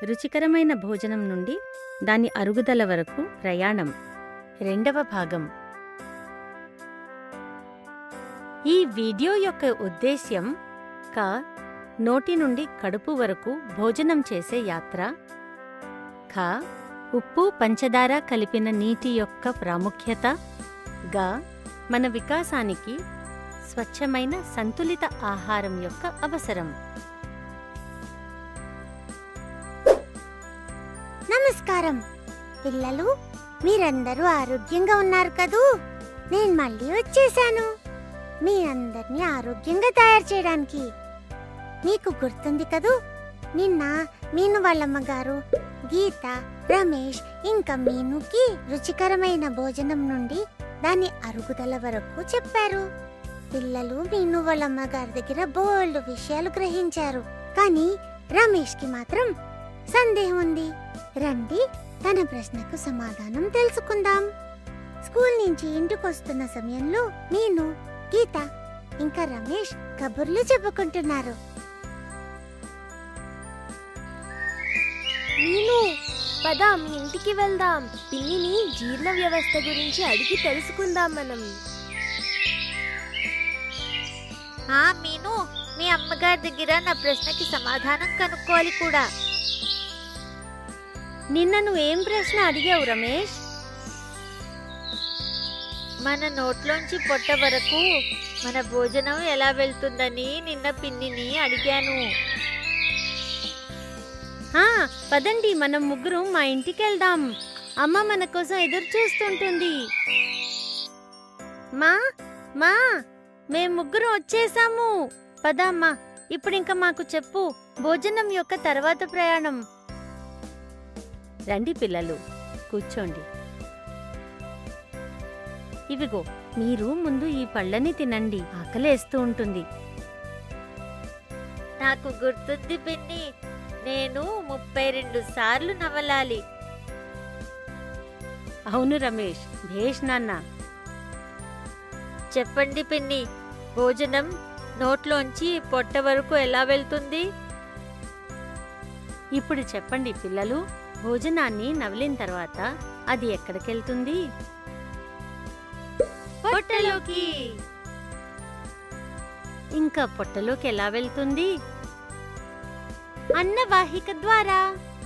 రుచికరమైన భోజనం నుండి దాని అరుగుదల వరకు ప్రయాణం రెండవ భాగం ఈ వీడియో యొక్క ఉద్దేశ్యం క నోటి నుండి కడుపు వరకు భోజనం చేసే యాత్ర ఖ ఉప్పు పంచదార కలిపిన నీటి యొక్క ప్రాముఖ్యత గ మన వికాసానికి స్వచ్ఛమైన సంతులిత ఆహారం యొక్క అవసరం నమస్కారం పిల్లలు మీరందరూ ఆరోగ్యంగా ఉన్నారు కదూ నేను మళ్ళీ వచ్చేసాను మీ అందరినీ ఆరోగ్యంగా తయారు చేయడానికి మీకు గుర్తుంది కదూ నిన్న మీను వాళ్ళమ్మగారు గీత రమేష్ ఇంకా మీనుకి రుచికరమైన భోజనం నుండి దాని అరుగుదల వరకు చెప్పారు పిల్లలు మీను వాళ్ళమ్మ గారి దగ్గర బోల్డ్ విషయాలు గ్రహించారు కానీ రమేష్ కి మాత్రం సందేహం ఉంది రండి తన ప్రశ్నకు సమాధానం తెలుసుకుందాం స్కూల్ నుంచి ఇంటికి వస్తున్న సమయంలో నేను గీత ఇంకా రమేష్ కబుర్లు చెప్పుకుంటున్నారు నేను పద మీ ఇంటికి వెళ్దాం పిన్నిని జీర్ణ వ్యవస్థ గురించి అడిగి తెలుసుకుందాం మనం ఆ మీను మీ అమ్మగారి దగ్గర నా ప్రశ్నకి సమాధానం కనుక్కోవాలి కూడా నిన్న నువ్వేం ప్రశ్న అడిగావు రమేష్ మన నోట్లోంచి పొట్ట వరకు మన భోజనం ఎలా వెళ్తుందని నిన్న పిన్నిని అడిగాను ఆ, పదండి మనం ముగ్గురు మా ఇంటికి వెళ్దాం అమ్మ మన కోసం ఎదురు చూస్తుంటుంది మా మా మేం ముగ్గురు వచ్చేసాము పద అమ్మా ఇప్పుడు ఇంకా మాకు చెప్పు భోజనం యొక్క తర్వాత ప్రయాణం రండి పిల్లలు కూర్చోండి ఇవిగో మీరు ముందు ఈ పళ్ళని తినండి ఆకలేస్తూ ఉంటుంది నాకు గుర్తుంది పిన్ని నేను ముప్పై రెండు సార్లు నవలాలి అవును రమేష్ భేష్ నాన్న చెప్పండి పిన్ని భోజనం నోట్లోంచి పొట్ట వరకు ఎలా వెళ్తుంది ఇప్పుడు చెప్పండి పిల్లలు భోజనాన్ని నవలిన తర్వాత అది ఎక్కడికెళ్తుంది పొట్టలోకి ఇంకా పొట్టలోకి ఎలా వెళ్తుంది అన్నవాహిక ద్వారా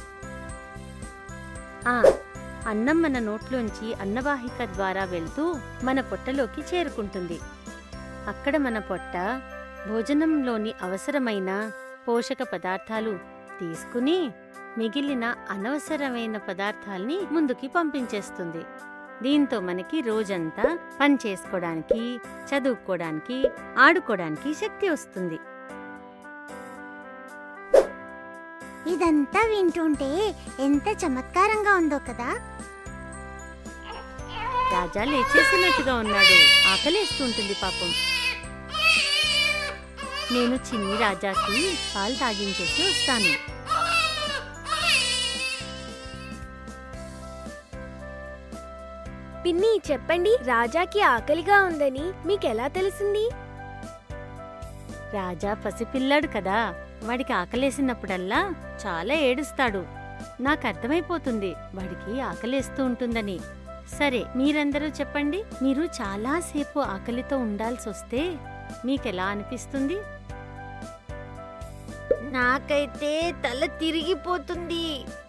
ఆ అన్నం మన నోట్లోంచి అన్నవాహిక ద్వారా వెళ్తూ మన పొట్టలోకి చేరుకుంటుంది అక్కడ మన పొట్ట భోజనంలోని అవసరమైన పోషక పదార్థాలు తీసుకుని మిగిలిన అనవసరమైన పదార్థాల్ని ముందుకి పంపించేస్తుంది దీంతో మనకి రోజంతా పని చేసుకోవడానికి చదువుకోవడానికి ఆడుకోవడానికి శక్తి వస్తుంది ఇదంతా వింటుంటే ఎంత చమత్కారంగా ఉందో కదా రాజా లేచేసినట్టుగా ఉన్నాడు ఆకలేస్తుంటుంది పాపం నేను చిన్ని రాజాకి పాలు తాగించేసి వస్తాను పిన్ని చెప్పండి రాజాకి ఆకలిగా ఉందని మీకెలా తెలిసింది రాజా పసిపిల్లాడు కదా వాడికి ఆకలేసినప్పుడల్లా చాలా ఏడుస్తాడు నాకు అర్థమైపోతుంది వాడికి ఆకలేస్తూ ఉంటుందని సరే మీరందరూ చెప్పండి మీరు చాలాసేపు ఆకలితో ఉండాల్సి వస్తే మీకెలా అనిపిస్తుంది నాకైతే తల తిరిగిపోతుంది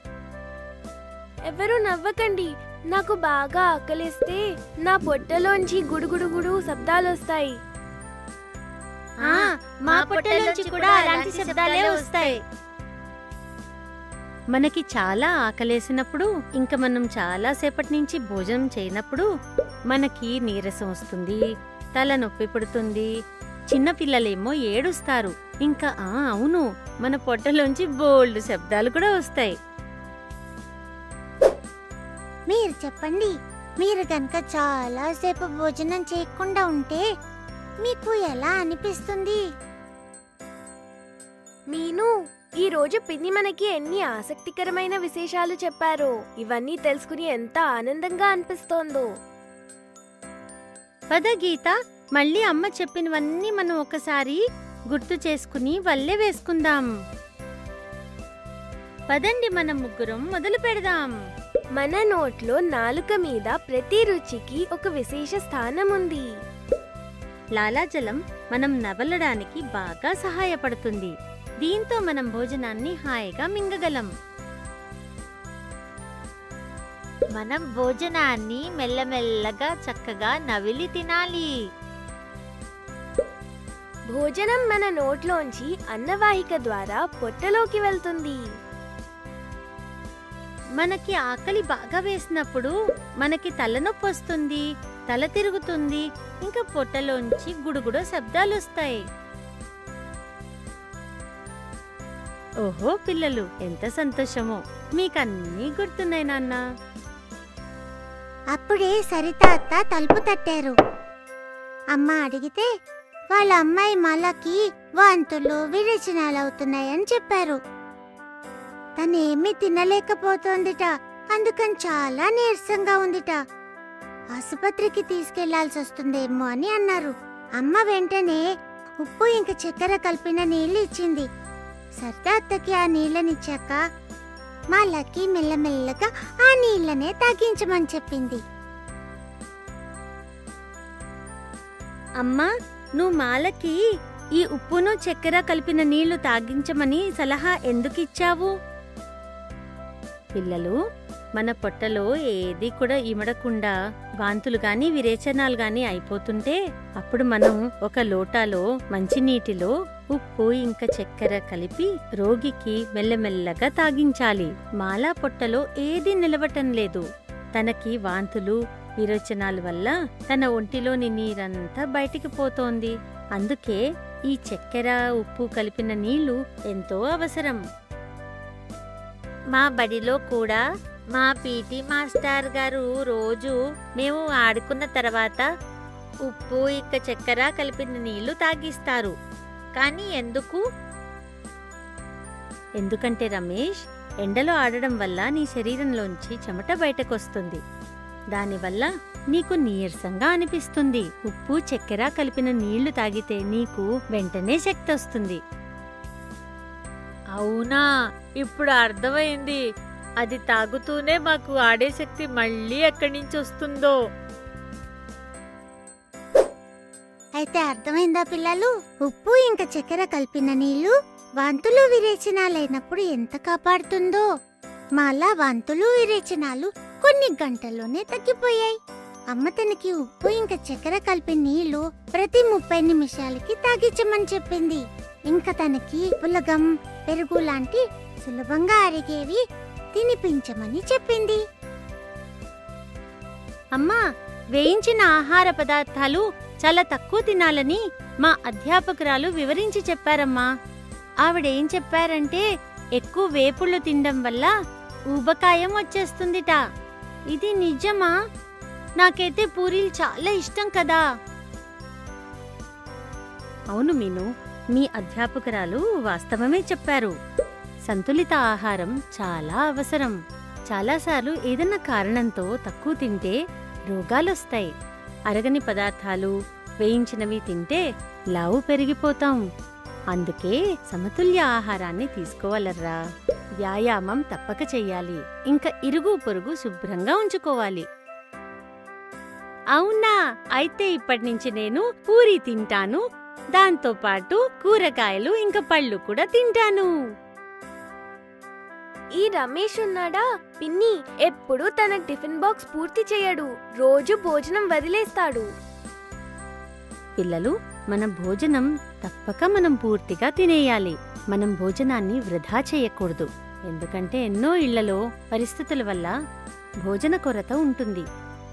ఎవరు నవ్వకండి నాకు బాగా ఆకలిస్తే నా పొట్టలోంచి గుడుగుడుగుడు శబ్దాలు వస్తాయి ఆ, మా పొట్టలోంచి కూడా అలాంటి శబ్దాలే వస్తాయి మనకి చాలా ఆకలేసినప్పుడు ఇంకా మనం చాలా సేపటి నుంచి భోజనం చేయనప్పుడు మనకి నీరసం వస్తుంది తలనొప్పి పుడుతుంది చిన్న పిల్లలేమో ఏడుస్తారు ఇంకా ఆ అవును మన పొట్టలోంచి బోల్డ్ శబ్దాలు కూడా వస్తాయి మీరు చెప్పండి మీరు కనుక చాలాసేపు భోజనం చేయకుండా ఉంటే మీకు ఎలా అనిపిస్తుంది మీను ఈ రోజు పిన్ని మనకి ఎన్ని ఆసక్తికరమైన విశేషాలు చెప్పారో ఇవన్నీ తెలుసుకుని ఎంత ఆనందంగా అనిపిస్తోందో పద గీత మళ్ళీ అమ్మ చెప్పినవన్నీ మనం ఒకసారి గుర్తు చేసుకుని వల్లే వేసుకుందాం పదండి మనం ముగ్గురం మొదలు పెడదాం మన నోట్లో నాలుక మీద ప్రతి రుచికి ఒక విశేష స్థానం ఉంది లాలాజలం మనం నవలడానికి బాగా సహాయపడుతుంది దీంతో మనం భోజనాన్ని హాయిగా మింగగలం మనం భోజనాన్ని మెల్లమెల్లగా చక్కగా నవిలి తినాలి భోజనం మన నోట్లోంచి అన్నవాహిక ద్వారా పొట్టలోకి వెళ్తుంది మనకి ఆకలి బాగా వేసినప్పుడు మనకి తలనొప్పి వస్తుంది తల తిరుగుతుంది ఇంకా పొట్టలోంచి గుడుగుడు శబ్దాలు వస్తాయి ఓహో పిల్లలు ఎంత సంతోషమో మీకన్నీ గుర్తున్నాయి నాన్న అప్పుడే సరిత అత్త తలుపు తట్టారు అమ్మ అడిగితే వాళ్ళ అమ్మాయి మాలకి వాంతులు విరేచనాలు అవుతున్నాయని చెప్పారు తనేమీ తినలేకపోతోందిట అందుకని చాలా నీరసంగా ఉందిట ఆసుపత్రికి తీసుకెళ్లాల్సి వస్తుందేమో అని అన్నారు అమ్మ వెంటనే ఉప్పు ఇంక చక్కెర కలిపిన నీళ్లు ఇచ్చింది సరిత అత్తకి ఆ నీళ్ళనిచ్చాక మా లక్కీ మెల్లమెల్లగా ఆ నీళ్ళనే తాగించమని చెప్పింది అమ్మా నువ్వు మాలకి ఈ ఉప్పును చక్కెర కలిపిన నీళ్లు తాగించమని సలహా ఎందుకు ఇచ్చావు పిల్లలు మన పొట్టలో ఏది కూడా ఇమడకుండా వాంతులు గాని విరేచనాలు గాని అయిపోతుంటే అప్పుడు మనం ఒక లోటాలో మంచినీటిలో ఉప్పు ఇంకా చక్కెర కలిపి రోగికి మెల్లమెల్లగా తాగించాలి మాలా పొట్టలో ఏది నిలవటం లేదు తనకి వాంతులు విరోచనాల వల్ల తన ఒంటిలోని నీరంతా బయటికి పోతోంది అందుకే ఈ చక్కెర ఉప్పు కలిపిన నీళ్లు ఎంతో అవసరం మా బడిలో కూడా మా పీటీ మాస్టర్ గారు రోజు మేము ఆడుకున్న తర్వాత ఉప్పు ఇక్క చక్కెర కలిపిన నీళ్లు తాగిస్తారు కానీ ఎందుకు ఎందుకంటే రమేష్ ఎండలో ఆడడం వల్ల నీ శరీరంలోంచి చెమట బయటకొస్తుంది దానివల్ల నీకు నీరసంగా అనిపిస్తుంది ఉప్పు చక్కెర కలిపిన నీళ్లు తాగితే నీకు వెంటనే శక్తి వస్తుంది అవునా ఇప్పుడు అర్థమైంది అది తాగుతూనే మాకు ఆడే శక్తి మళ్ళీ ఎక్కడి నుంచి వస్తుందో అయితే అర్థమైందా పిల్లలు ఉప్పు ఇంకా చక్కెర కలిపిన నీళ్లు వాంతులు విరేచనాలైనప్పుడు ఎంత కాపాడుతుందో మాలా వాంతులు విరేచనాలు కొన్ని గంటల్లోనే తగ్గిపోయాయి అమ్మ తనకి ఉప్పు ఇంకా చక్కెర కలిపిన నీళ్లు ప్రతి ముప్పై నిమిషాలకి తాగించమని చెప్పింది ఇంకా తనకి పులగం పెరుగు లాంటి సులభంగా అరిగేవి తినిపించమని చెప్పింది అమ్మా వేయించిన ఆహార పదార్థాలు చాలా తక్కువ తినాలని మా అధ్యాపకురాలు వివరించి చెప్పారమ్మా ఆవిడేం చెప్పారంటే ఎక్కువ వేపుళ్ళు తినడం వల్ల ఊబకాయం వచ్చేస్తుందిట ఇది నిజమా నాకైతే పూరీలు చాలా ఇష్టం కదా అవును మీను మీ అధ్యాపకురాలు వాస్తవమే చెప్పారు సంతులిత ఆహారం చాలా అవసరం చాలాసార్లు ఏదన్నా కారణంతో తక్కువ తింటే రోగాలొస్తాయి అరగని పదార్థాలు వేయించినవి తింటే లావు పెరిగిపోతాం అందుకే సమతుల్య ఆహారాన్ని తీసుకోవాలర్రా వ్యాయామం తప్పక చెయ్యాలి ఇంకా ఇరుగు పొరుగు శుభ్రంగా ఉంచుకోవాలి అవునా అయితే ఇప్పటి నుంచి నేను పూరి తింటాను దాంతో పాటు కూరగాయలు ఇంకా పళ్ళు కూడా తింటాను ఈ రమేష్ ఉన్నాడా పిన్ని ఎప్పుడు తన టిఫిన్ బాక్స్ పూర్తి చేయడు రోజు భోజనం వదిలేస్తాడు పిల్లలు మన భోజనం తప్పక మనం పూర్తిగా తినేయాలి మనం భోజనాన్ని వృధా చేయకూడదు ఎందుకంటే ఎన్నో ఇళ్లలో పరిస్థితుల వల్ల భోజన కొరత ఉంటుంది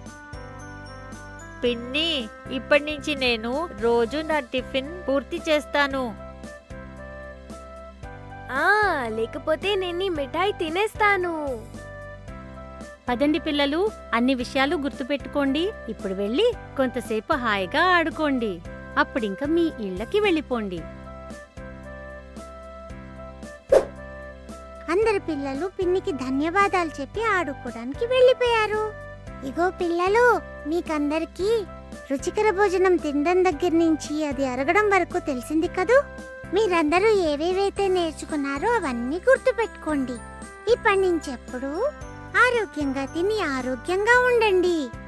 పిన్ని ఇప్పటి నుంచి నేను రోజు నా టిఫిన్ పూర్తి చేస్తాను ఆ లేకపోతే నేను ఈ మిఠాయి తినేస్తాను పదండి పిల్లలు అన్ని విషయాలు గుర్తుపెట్టుకోండి ఇప్పుడు వెళ్ళి కొంతసేపు హాయిగా ఆడుకోండి అప్పుడింక మీ ఇళ్ళకి వెళ్ళిపోండి అందరు పిల్లలు పిన్నికి ధన్యవాదాలు చెప్పి ఆడుకోవడానికి వెళ్ళిపోయారు ఇగో పిల్లలు మీకందరికీ రుచికర భోజనం తినడం దగ్గర నుంచి అది అరగడం వరకు తెలిసింది కదూ మీరందరూ ఏవేవైతే నేర్చుకున్నారో అవన్నీ గుర్తుపెట్టుకోండి ఇప్పటి నుంచి ఎప్పుడు ఆరోగ్యంగా తిని ఆరోగ్యంగా ఉండండి